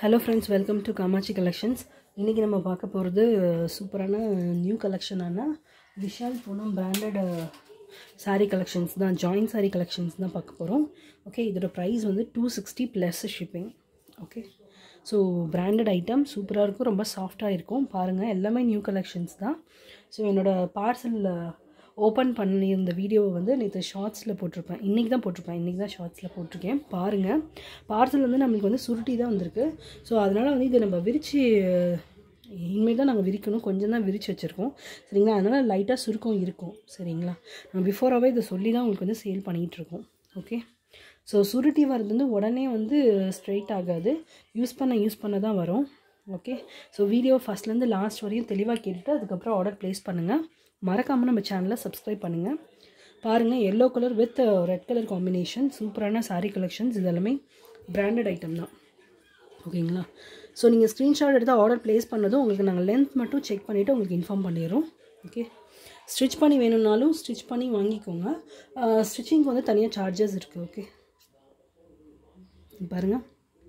Hello friends welcome to Kamakshi collections இன்றைக்கி நம்ம பார்க்க போகிறது சூப்பரான நியூ கலெக்ஷனான Vishal Poonam branded saree collections தான் ஜாயின்ட் saree கலெக்ஷன்ஸ் தான் பார்க்க போகிறோம் ஓகே இதோட ப்ரைஸ் வந்து two sixty plus shipping okay so branded item சூப்பராக இருக்கும் ரொம்ப சாஃப்டாக இருக்கும் பாருங்கள் எல்லாமே நியூ கலெக்ஷன்ஸ் தான் ஸோ என்னோடய பார்சலில் ஓப்பன் பண்ணியிருந்த வீடியோவை வந்து நேற்று ஷார்ட்ஸில் போட்டிருப்பேன் இன்றைக்கி தான் போட்டிருப்பேன் இன்றைக்கி தான் ஷார்ட்ஸில் போட்டிருக்கேன் பாருங்கள் பார்சல் வந்து நம்மளுக்கு வந்து சுருட்டி தான் வந்திருக்கு ஸோ அதனால் வந்து இதை நம்ம விரித்து இனிமேல் தான் நாங்கள் விரிக்கணும் கொஞ்சம் தான் விரித்து வச்சுருக்கோம் சரிங்களா அதனால் லைட்டாக சுருக்கம் இருக்கும் சரிங்களா நம்ம பிஃபோராகவே இதை சொல்லி தான் உங்களுக்கு வந்து சேல் பண்ணிகிட்ருக்கோம் ஓகே ஸோ சுருட்டி வரது வந்து உடனே வந்து ஸ்ட்ரைட் ஆகாது யூஸ் பண்ண யூஸ் பண்ண தான் வரும் ஓகே ஸோ வீடியோ ஃபஸ்ட்லேருந்து லாஸ்ட் வரையும் தெளிவாக கேட்டுட்டு அதுக்கப்புறம் ஆர்டர் ப்ளேஸ் பண்ணுங்கள் மறக்காமல் நம்ம சேனலை சப்ஸ்கிரைப் பண்ணுங்கள் பாருங்கள் yellow colour with red colour combination சூப்பரான saree கலெக்ஷன்ஸ் இது எல்லாமே பிராண்டட் ஐட்டம் தான் ஓகேங்களா ஸோ நீங்கள் ஸ்க்ரீன்ஷாட் எடுத்து ஆர்டர் ப்ளேஸ் பண்ணதும் உங்களுக்கு நாங்கள் லென்த் மட்டும் செக் பண்ணிவிட்டு உங்களுக்கு இன்ஃபார்ம் பண்ணிடுறோம் ஓகே ஸ்டிச் பண்ணி வேணும்னாலும் ஸ்டிச் பண்ணி வாங்கிக்கோங்க ஸ்டிச்சிங்க்கு வந்து தனியாக சார்ஜஸ் இருக்குது ஓகே பாருங்கள்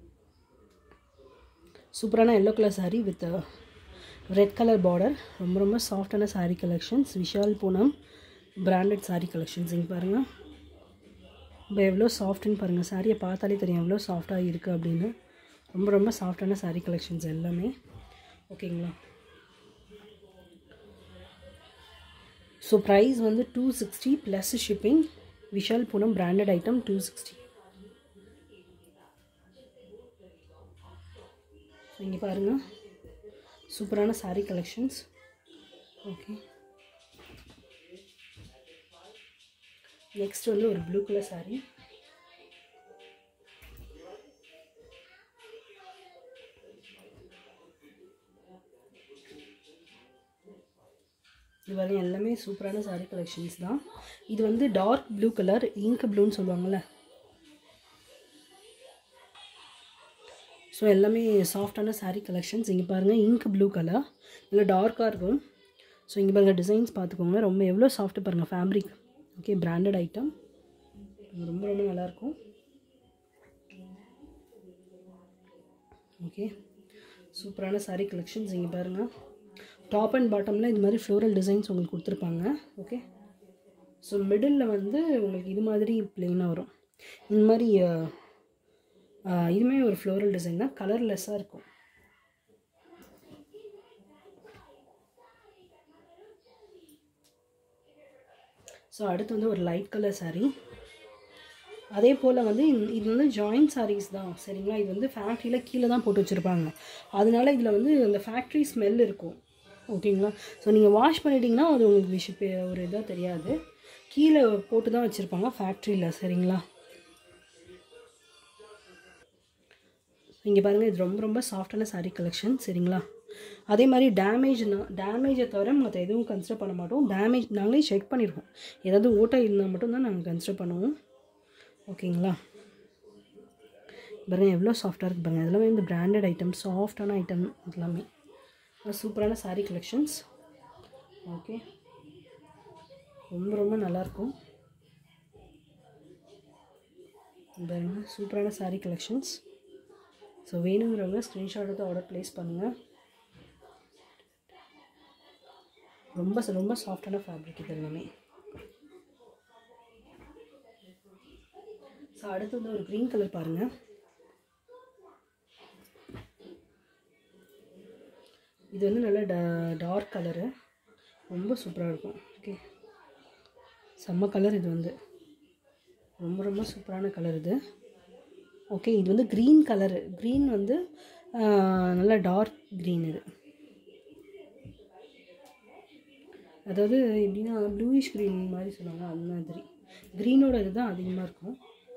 சூப்பரான yellow colour saree with red colour border ரொம்ப ரொம்ப சாஃப்டான saree collections Vishal Poonam branded saree collections இங்கே பாருங்கள் இப்போ எவ்வளோ சாஃப்ட்னு பாருங்கள் சாரியை பார்த்தாலே தெரியும் எவ்வளோ சாஃப்டாக இருக்குது அப்படின்னு ரொம்ப ரொம்ப சாஃப்டான saree கலெக்ஷன்ஸ் எல்லாமே ஓகேங்களா ஸோ ப்ரைஸ் வந்து two sixty plus shipping Vishal Poonam branded item two sixty so இங்கே பாருங்கள் சூப்பரான saree கலெக்ஷன்ஸ் ஓகே நெக்ஸ்ட் வந்து ஒரு ப்ளூ கலர் saree இது வரையும் எல்லாமே சூப்பரான saree கலெக்ஷன்ஸ் தான் இது வந்து டார்க் ப்ளூ கலர் இங்க் ப்ளூன்னு சொல்லுவாங்கள்ல ஸோ எல்லாமே சாஃப்டான saree கலெக்ஷன்ஸ் இங்கே பாருங்கள் இங்க் ப்ளூ கலர் இல்லை டார்க்காக இருக்கும் ஸோ இங்கே பாருங்கள் டிசைன்ஸ் பார்த்துக்கோங்க ரொம்ப எவ்வளோ சாஃப்ட்டு பாருங்கள் ஃபேப்ரிக் ஓகே பிராண்டட் ஐட்டம் ரொம்ப ரொம்ப நல்லாயிருக்கும் ஓகே சூப்பரான saree கலெக்ஷன்ஸ் இங்கே பாருங்கள் டாப் அண்ட் பாட்டமில் இது மாதிரி ஃப்ளோரல் டிசைன்ஸ் உங்களுக்கு கொடுத்துருப்பாங்க ஓகே ஸோ மிடில் வந்து உங்களுக்கு இது மாதிரி பிளெயினாக வரும் இந்த மாதிரி அஹ், இதுவுமே ஒரு ஃப்ளோரல் டிசைன் தான் கலர்லெஸ்ஸாக இருக்கும் ஸோ அடுத்து வந்து ஒரு லைட் கலர் saree அதே போல் வந்து இந்த- இது வந்து ஜாயிண்ட் sarees தான் சரிங்களா இது வந்து ஃபேக்ட்ரியில் கீழே தான் போட்டு வச்சுருப்பாங்க அதனால இதில் வந்து அந்த ஃபேக்ட்ரி ஸ்மெல் இருக்கும் ஓகேங்களா ஸோ நீங்கள் வாஷ் பண்ணிட்டீங்கன்னா அது உங்களுக்கு விஷ பே- ஒரு இதாக தெரியாது கீழே போட்டு தான் வச்சுருப்பாங்க ஃபேக்ட்ரியில் சரிங்களா இங்கே பாருங்கள் இது ரொம்ப ரொம்ப சாஃப்டான saree கலெக்ஷன் சரிங்களா அதே மாதிரி டேமேஜ்னா டேமேஜை தவிர மற்ற எதுவும் கன்சிடர் பண்ண மாட்டோம் டேமேஜ் நாங்களே செக் பண்ணிடுவோம் ஏதாவது ஓட்டை இருந்தால் மட்டும்தான் நாங்கள் கன்சிடர் பண்ணுவோம் ஓகேங்களா பாருங்கள் எவ்வளோ சாஃப்டாக இருக்குது பாருங்கள் இதெல்லாமே இந்த பிராண்டட் ஐட்டம் சாஃப்டான ஐட்டம் எல்லாமே சூப்பரான saree கலெக்ஷன்ஸ் ஓகே ரொம்ப ரொம்ப நல்லாயிருக்கும் பாருங்க சூப்பரான saree கலெக்ஷன்ஸ் ஸோ வேணுங்கிறவங்க ஸ்க்ரீன்ஷாட் எடுத்து ஆர்டர் ப்ளேஸ் பண்ணுங்கள் ரொம்ப ரொம்ப சாஃப்டான ஃபேப்ரிக் இது எல்லாமே ஸோ அடுத்து வந்து ஒரு க்ரீன் கலர் பாருங்கள் இது வந்து நல்ல டா டார்க் கலரு ரொம்ப சூப்பராக இருக்கும் ஓகே செம்ம கலர் இது வந்து ரொம்ப ரொம்ப சூப்பரான கலர் இது ஓகே இது வந்து க்ரீன் கலரு க்ரீன் வந்து ஆஹ், நல்ல டார்க் க்ரீன் இது அதாவது எப்படின்னா ப்ளூயிஷ் க்ரீன் மாதிரி சொல்லுவாங்க அந்த மாதிரி க்ரீனோட இதுதான் அதிகமாக இருக்கும்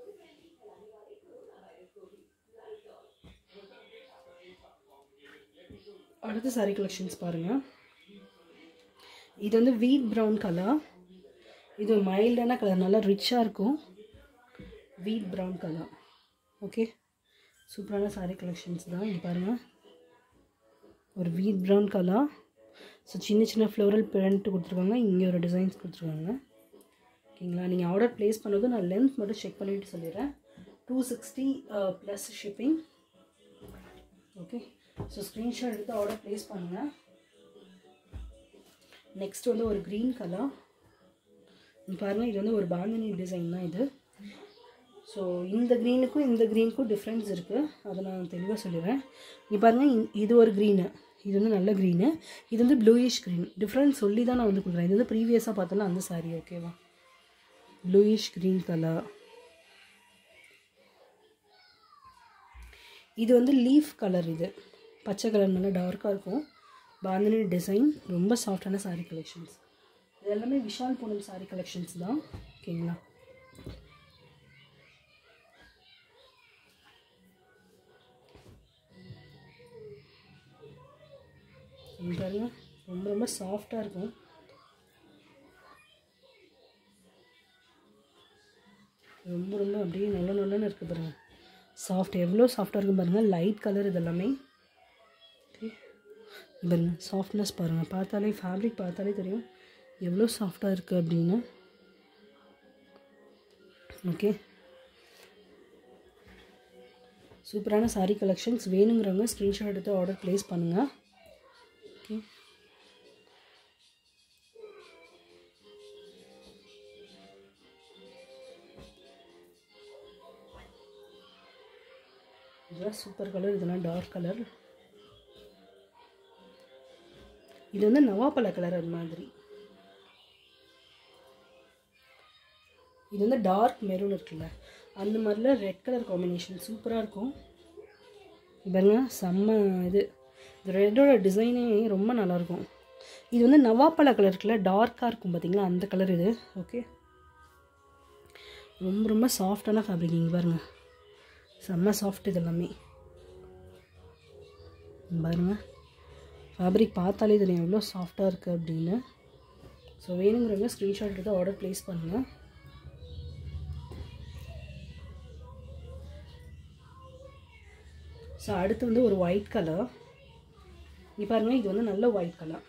அடுத்த saree கலெக்ஷன்ஸ் பாருங்கள் இது வந்து வீட் ப்ரௌன் கலர் இது மைல்டான கலர் நல்லா ரிச்சாக இருக்கும் வீட் ப்ரௌன் கலர் ஓகே சூப்பரான saree கலெக்ஷன்ஸ் தான் இங்கே பாருங்கள் ஒரு வீட் ப்ரௌன் கலர் ஸோ சின்ன சின்ன ஃப்ளோரல் பிரிண்ட் கொடுத்துருக்காங்க இங்கே ஒரு டிசைன்ஸ் கொடுத்துருக்காங்க ஓகேங்களா நீங்கள் ஆர்டர் ப்ளேஸ் பண்ணதும் நான் லென்த் மட்டும் செக் பண்ணிவிட்டு சொல்லிடுறேன் two sixty plus shipping okay so screenshot எடுத்து ஆர்டர் ப்ளேஸ் பண்ணுங்கள் நெக்ஸ்ட் வந்து ஒரு க்ரீன் கலர் பாருங்கள் இது வந்து ஒரு பாந்தினி டிசைன் தான் இது ஸோ இந்த க்ரீனுக்கும் இந்த க்ரீனுக்கும் டிஃப்ரென்ஸ் இருக்குது அதை நான் தெளிவாக சொல்லிடுறேன் இங்கே பாருங்கள் இ- இது ஒரு க்ரீனு இது வந்து நல்ல க்ரீனு இது வந்து ப்ளூயிஷ் க்ரீன் டிஃப்ரென்ஸ் சொல்லி தான் நான் வந்து கொடுக்குறேன் இது வந்து ப்ரீவியஸாக பார்த்தோன்னா அந்த சாரி ஓகேவா ப்ளூயிஷ் க்ரீன் கலர் இது வந்து லீஃப் கலர் இது பச்சை கலர் நல்லா டார்க்காக இருக்கும் பாந்தினி டிசைன் ரொம்ப சாஃப்டான saree கலெக்ஷன்ஸ் இது எல்லாமே விஷால் பூனம் saree கலெக்ஷன்ஸ் தான் ஓகேங்களா இங்க பாருங்க ரொம்ப ரொம்ப சாஃப்டாக இருக்கும் ரொம்ப ரொம்ப அப்படியே நல்ல நல்லன்னு இருக்குது பாருங்க சாஃப்ட் எவ்வளோ சாஃப்டாக இருக்கும் பாருங்கள் லைட் கலர் இதெல்லாமே ஓகே பாருங்க சாஃப்ட்னஸ் பாருங்கள் பார்த்தாலே ஃபேப்ரிக் பார்த்தாலே தெரியும் எவ்வளோ சாஃப்டாக இருக்குது அப்படின்னு ஓகே சூப்பரான saree கலெக்ஷன்ஸ் வேணுங்கிறவங்க ஸ்க்ரீன்ஷாட் எடுத்து ஆர்டர் ப்ளேஸ் பண்ணுங்கள் ஓகே இதெல்லாம் சூப்பர் கலர் இதெல்லாம் டார்க் கலர் இது வந்து நவாப்பழ கலர் அது மாதிரி இது வந்து டார்க் மெரூன் இருக்குல்ல அந்த மாதிரில ரெட் கலர் காம்பினேஷன் சூப்பராக இருக்கும் பாருங்க செம்ம இது இந்த ரெட்டோட டிசைனே ரொம்ப நல்லாயிருக்கும் இது வந்து நவாப்பழ கலர் இருக்குல்ல டார்க்காக இருக்கும் பார்த்தீங்களா அந்த கலர் இது ஓகே ரொம்ப ரொம்ப சாஃப்டான ஃபேப்ரிக் இங்கே பாருங்க செம்ம சாஃப்ட் இது எல்லாமே இங்க பாருங்க ஃபேப்ரிக் பார்த்தாலே தெரியும் எவ்வளோ சாஃப்டாக இருக்குது அப்படின்னு ஸோ வேணுங்கிறவங்க ஸ்க்ரீன்ஷாட் எடுத்து ஆர்டர் ப்ளேஸ் பண்ணுங்கள் ஸோ அடுத்து வந்து ஒரு ஒயிட் கலர் இங்கே பாருங்கள் இது வந்து நல்ல ஒயிட் கலர்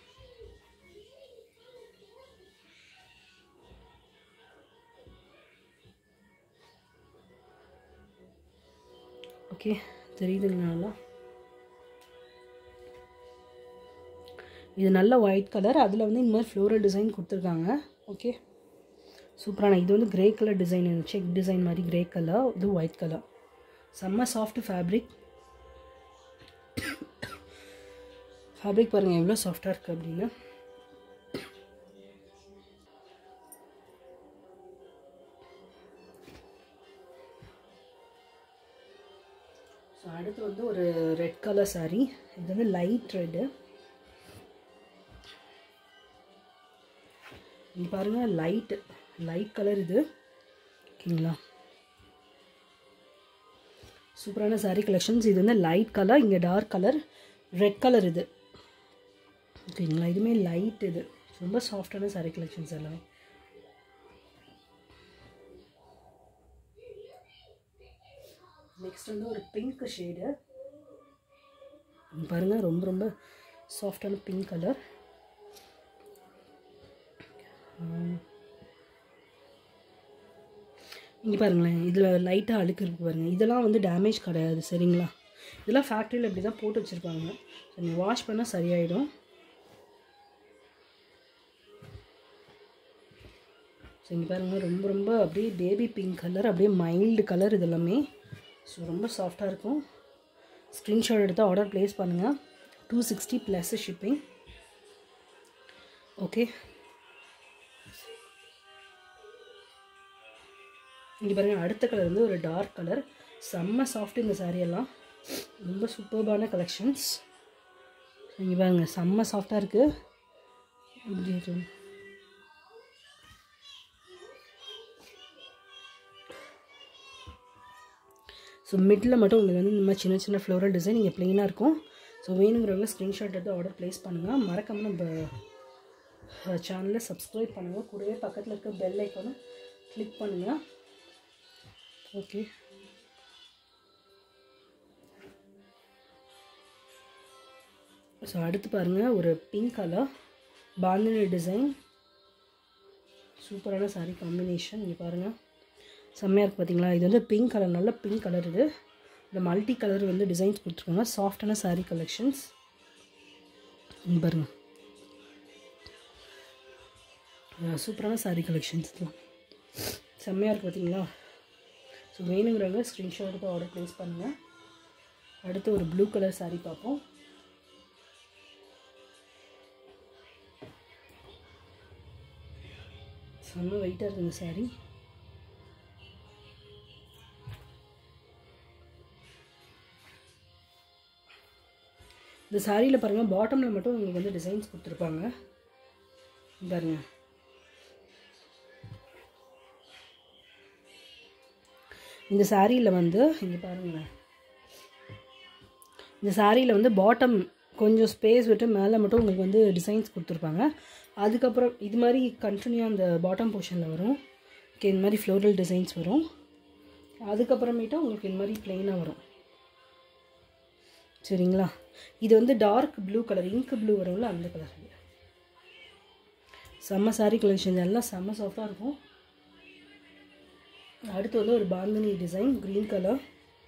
ஓகே தெரியுதுங்களா நல்லா இது நல்ல ஒயிட் கலர் அதில் வந்து இந்த மாதிரி ஃப்ளோரல் டிசைன் கொடுத்துருக்காங்க ஓகே சூப்பரான இது வந்து grey colour design check design மாதிரி கிரே கலர் இது ஒயிட் கலர் செம்ம சாஃப்ட் ஃபேப்ரிக் ஃபேப்ரிக் பாருங்கள் எவ்வளோ சாஃப்டாக இருக்குது அப்படின்னு ஸோ அடுத்து வந்து ஒரு ரெட் கலர் saree இது வந்து லைட் ரெட்டு இங்கே பாருங்கள் லைட் லைட் கலர் இது ஓகேங்களா சூப்பரான saree கலெக்ஷன்ஸ் இது வந்து லைட் கலர் இங்கே டார்க் கலர் ரெட் கலர் இது ஓகேங்களா இதுவுமே லைட் இது ரொம்ப சாஃப்டான saree கலெக்ஷன்ஸ் எல்லாமே நெக்ஸ்ட் வந்து ஒரு பிங்க் ஷேடு பாருங்கள் ரொம்ப ரொம்ப சாஃப்டான பிங்க் கலர் இங்கே பாருங்களேன் இதில் லைட்டாக அழுக்கு இருக்கு பாருங்கள் இதெல்லாம் வந்து டேமேஜ் கிடையாது சரிங்களா இதெல்லாம் ஃபேக்ட்ரியில் இப்படி தான் போட்டு வச்சுருப்பாங்க ஸோ நீங்கள் வாஷ் பண்ணால் சரியாயிடும் ஸோ இங்கே பாருங்கள் ரொம்ப ரொம்ப அப்படியே பேபி பிங்க் கலர் அப்படியே மைல்டு கலர் இது எல்லாமே ஸோ ரொம்ப சாஃப்டாக இருக்கும் ஸ்க்ரீன்ஷாட் எடுத்து ஆர்டர் ப்ளேஸ் பண்ணுங்கள் two sixty plus shipping okay இங்கே பாருங்கள் அடுத்த கலர் வந்து ஒரு டார்க் கலர் செம்ம சாஃப்ட் இந்த saree எல்லாம் ரொம்ப சூப்பர்பான கலெக்ஷன்ஸ் இங்கே பாருங்க செம்ம சாஃப்டாக இருக்குது இப்படி இருக்கு. ஸோ மிடில் மட்டும் உங்களுக்கு வந்து இந்த மாதிரி சின்ன சின்ன ஃப்ளோரல் டிசைன் இங்கே ப்ளெயினாக இருக்கும் ஸோ வேணுங்கிறவங்க ஸ்க்ரீன்ஷாட் எடுத்து ஆர்டர் ப்ளேஸ் பண்ணுங்கள் மறக்காமல் நம்ம சேனலை சப்ஸ்கிரைப் பண்ணுங்கள் கூடவே பக்கத்தில் இருக்க பெல் ஐக்கானும் கிளிக் பண்ணுங்கள் ஓகே ஸோ அடுத்து பாருங்கள் ஒரு பிங்க் கலர் பாந்தினி டிசைன் சூப்பரான saree காம்பினேஷன் இங்கே பாருங்கள் செம்மையாக இருக்குது பார்த்தீங்களா இது வந்து பிங்க் கலர் நல்ல பிங்க் கலர் இது இந்த மல்டி கலர் வந்து டிசைன்ஸ் கொடுத்துருக்காங்க சாஃப்டான saree கலெக்ஷன்ஸ் இங்க பாருங்க அஹ் சூப்பரான saree கலெக்ஷன்ஸ் இதெல்லாம் செம்மையாக இருக்குது பார்த்தீங்களா ஸோ வேணுங்கிறவங்க ஸ்க்ரீன்ஷாட் எடுத்து ஆர்டர் ப்ளேஸ் பண்ணுங்கள் அடுத்து ஒரு ப்ளூ கலர் saree பார்ப்போம் செம்ம வெயிட்டாக இருக்குது இந்த saree இந்த சாரியில் பாருங்கள் பாட்டமில் மட்டும் உங்களுக்கு வந்து டிசைன்ஸ் கொடுத்துருப்பாங்க பாருங்க இந்த சாரியில் வந்து இங்கே பாருங்களேன் இந்த சாரியில் வந்து பாட்டம் கொஞ்சம் ஸ்பேஸ் விட்டு மேலே மட்டும் உங்களுக்கு வந்து டிசைன்ஸ் கொடுத்துருப்பாங்க அதுக்கப்புறம் இது மாதிரி கண்டினியூ அந்த பாட்டம் போர்ஷனில் வரும் ஓகே இந்த மாதிரி ஃப்ளோரல் டிசைன்ஸ் வரும் அதுக்கப்புறமேட்டு உங்களுக்கு இந்த மாதிரி ப்ளெயினாக வரும் சரிங்களா இது வந்து dark blue colour ink blue வரும்ல அந்த கலர் செம்ம saree கலெக்ஷன் எல்லாம் செம்ம சாஃப்டாக இருக்கும் அடுத்து வந்து ஒரு பாந்தினி டிசைன் க்ரீன் கலர்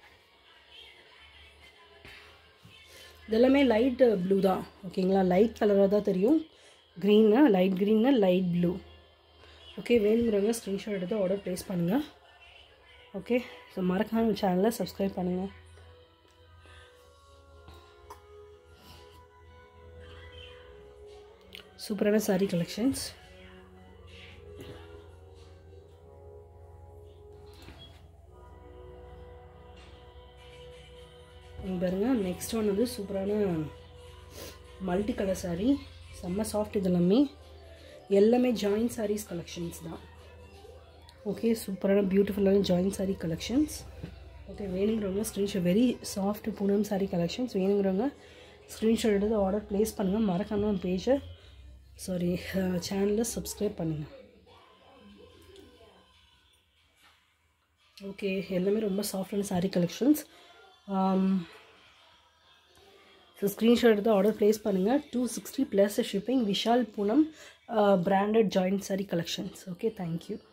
இதெல்லாமே லைட் ப்ளூ தான் ஓகேங்களா லைட் கலராக தான் தெரியும் க்ரீனா லைட் க்ரீனா லைட் ப்ளூ ஓகே வேணுங்கிறவங்க ஸ்க்ரீன்ஷாட் எடுத்து ஆர்டர் ப்ளேஸ் பண்ணுங்கள் ஓகே ஸோ மறக்காம சேனலை சப்ஸ்கிரைப் பண்ணுங்கள் சூப்பரான saree கலெக்ஷன்ஸ் இங்க பாருங்க நெக்ஸ்ட் ஒன் வந்து சூப்பரான மல்டி கலர் saree செம்ம சாஃப்ட் இதெல்லாமே எல்லாமே ஜாயின் sarees கலெக்ஷன்ஸ் தான் ஓகே சூப்பரான பியூட்டிஃபுல்லான ஜாயின் saree கலெக்ஷன்ஸ் ஓகே வேணுங்கிறவங்க screenshot very soft Poonam saree collections வேணுங்கிறவங்க ஸ்க்ரீன்ஷாட் எடுத்து ஆர்டர் ப்ளேஸ் பண்ணுங்கள் மறக்காம பேஜை சாரி சேனலை சப்ஸ்கிரைப் பண்ணுங்கள் ஓகே எல்லாமே ரொம்ப சாஃப்டான saree கலெக்ஷன்ஸ் ஸோ ஸ்க்ரீன்ஷாட் எடுத்து ஆர்டர் ப்ளேஸ் பண்ணுங்கள் two sixty plus shipping Vishal Poonam branded joint saree collections okay thank you